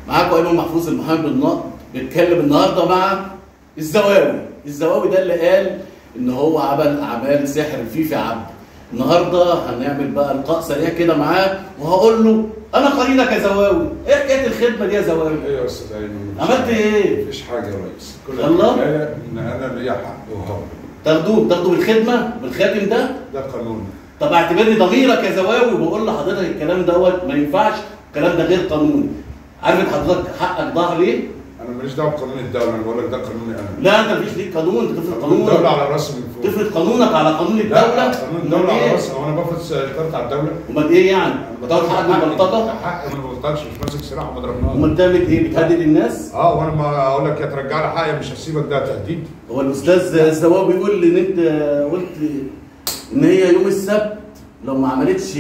معاكم ايمن محفوظ المحامي بالنقد بيتكلم النهارده مع الزواوي الزواوي ده اللي قال ان هو عمل اعمال سحر الفيفي عبد النهارده هنعمل بقى لقاء سريع كده معاه وهقول له انا قرينك يا زواوي ايه حكايه الخدمه دي يا زواوي ايه يا استاذ ايمن عملت ايه مفيش حاجه يا ريس كل الله. الحكايه ان انا ليا حق وهو تاخدوه تاخدوا بالخدمه بالخاتم ده ده قانون طب اعتبرني ضميرك يا زواوي وبقول لحضرتك الكلام دوت ما ينفعش الكلام ده غير قانوني عارف انت حضرتك حقك ضاع ليه؟ انا ماليش دعوه بقانون الدوله انا بقول لك ده قانوني انا لا انت مفيش ليك قانون انت تفرض قانون الدوله قانونك على راسي من فوق تفرض قانونك على قانون لا الدوله قانون الدوله أمال على إيه؟ راسي هو انا بفرض سيطرت على الدوله امال ايه يعني؟ بتاخد حقك من البلطجه؟ حق انا ما بغلطكش مش ماسك سلاح وما ضربناش امال بتعمل ايه؟ بتهدد الناس؟ اه وانا ما اقول لك يا ترجع لي حقي مش هسيبك ده تهديد هو الاستاذ الزواوي بيقول لي ان انت قلت ان هي يوم السبت لو ما عملتش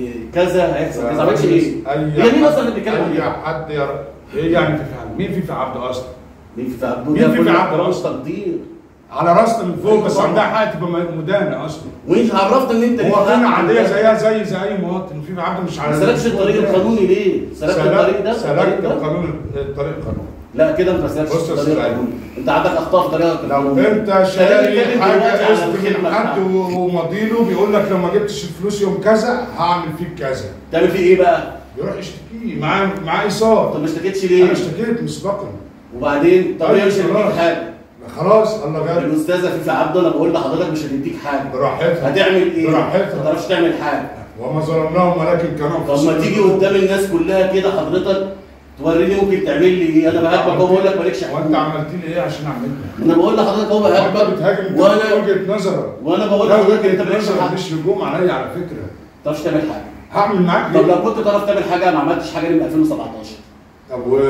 كذا هيحصل كذا ما عملتش ايه؟ هي مين اصلا اللي بيتكلم اي عليها؟ حد يا ر- ايه يعني في فعل مين في في عبد اصلا مين في عبدو مين في كل عبد احترام أصلاً؟ وتقدير على راسنا من فوق أيوة بس طبعاً. عندها حق تبقى مدانه اصلا وانت عرفت ان انت ليك مواطنة حق عادية وده؟ زيها زي زي اي مواطن في عبد مش على ما سلكش الطريق القانوني ليه؟ سلكت الطريق ده؟ الطريق سلكت ده؟ القانون الطريق القانوني لا كده انت ما سلكتش بص يا الطريق أستاذ القانوني انت عندك اخطاء في طريقك لو القانوني. انت خلينا شاري نتكلم دلوقتي حاجه على قسط من الخدمة حد بتاعتك. وماضيله بيقول لك لو ما جبتش الفلوس يوم كذا هعمل فيك كذا تعمل فيه ايه بقى؟ يروح يشتكيه معاه معاه ايصال طب ما اشتكيتش ليه؟ انا اشتكيت مسبقا وبعدين طب طيب هي مش هتديك خلاص. حاجه خلاص الله غالب الاستاذه فيفي عبده انا بقول لحضرتك مش هتديك حاجه براحتها هتعمل ايه؟ براحتها. ما تعرفش تعمل حاجه وما ظلمناهم ولكن كانوا طب ما تيجي قدام الناس كلها كده حضرتك توريني ممكن تعمل لي ايه؟ انا بهاجمك اهو بقول لك مالكش حق وانت عملت لي ايه عشان اعملها؟ انا بقول لحضرتك اهو وانت بهاجمك بتهاجم وانا وجهه نظرك وانا بقول لا لحضرتك انت وجهه مالكش نظر حق مش هجوم عليا على فكره ما تعرفش تعمل حاجه هعمل معاك طب ليه؟ لو كنت تعرف تعمل حاجه ما عملتش حاجه من 2017 طب و...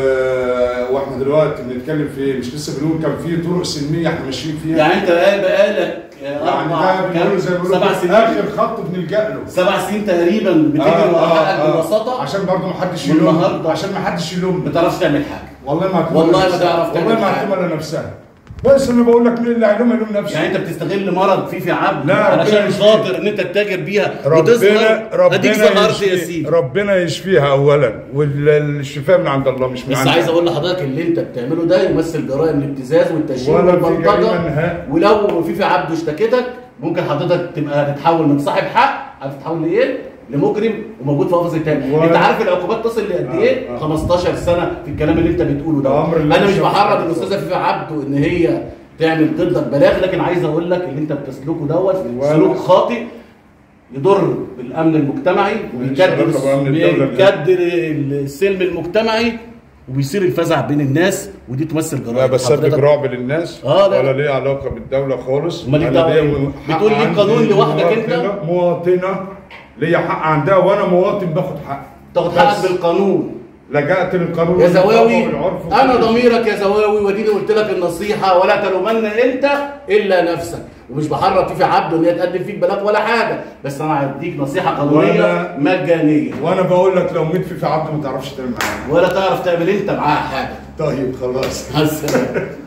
واحنا دلوقتي بنتكلم في ايه؟ مش لسه بنقول كان في طرق سلميه احنا ماشيين فيها يعني انت بقى بقالك يعني اربع ده بنقول زي ما كام بيقولوا سبع سنين اخر خط بنلجا له سبع سنين تقريبا بتجري ورا حقك ببساطه عشان برضه ما حدش والنهاردة يلوم عشان ما حدش ما يلوم تعرفش تعمل حاجه والله ما هتلوم والله ما نفسها. تعرف تعمل والله ما حاجة. هتلوم الا نفسها بس انا بقول لك مين اللي هيلوم يلوم نفسه يعني انت بتستغل مرض فيه في عبد لا، ربنا علشان يشفيك. خاطر ان انت تتاجر بيها ربنا وتظهر اديك ربنا ظهرت يا يشفي- سيدي ربنا يشفيها اولا والشفاء من عند الله مش من بس عند عايز اقول لحضرتك اللي انت بتعمله ده يمثل جرائم الابتزاز والتشهير ولا في والبلطجه جريمة نهائي. ولو في في عبده اشتكتك ممكن حضرتك تبقى تتحول من صاحب حق عارف تتحول لايه؟ لمجرم وموجود في قفص التاني ولا- انت عارف العقوبات تصل لقد آه، ايه؟ آه. 15 سنه في الكلام اللي انت بتقوله ده ده أمر الله انا مش مش بحرض هينفع. الاستاذه فيفي عبده ان هي تعمل ضدك بلاغ لكن عايز اقول لك اللي انت بتسلكه دوت ولا- سلوك خاطئ يضر بالامن المجتمعي ماليش علاقة وبيكدر بأمن الدولة. بيكدر السلم المجتمعي وبيصير الفزع بين الناس ودي تمثل جرائم لا بس حضرتك- صدق رعب للناس آه، لا. ولا ليه علاقه بالدوله خالص أمال ليك أنا دعوة ليا إيه؟ حق بتقول لي عندي قانون لوحدك أنت؟ مواطنة- مواطنه ليا حق عندها وانا مواطن باخد حق تاخد حقك بس بالقانون لجأت للقانون يا زواوي والعرف انا وكل شيء. ضميرك يا زواوي وديني قلت لك النصيحه ولا تلومن انت الا نفسك ومش بحرض فيه في عبده ان هي تقدم فيك بلاغ ولا حاجه بس انا هديك نصيحه قانونيه وأنا- مجانيه وانا بقول لك لو ميت في في عبد ما تعرفش تعمل معاه ولا تعرف تعمل انت معاها حاجه طيب خلاص مع السلامه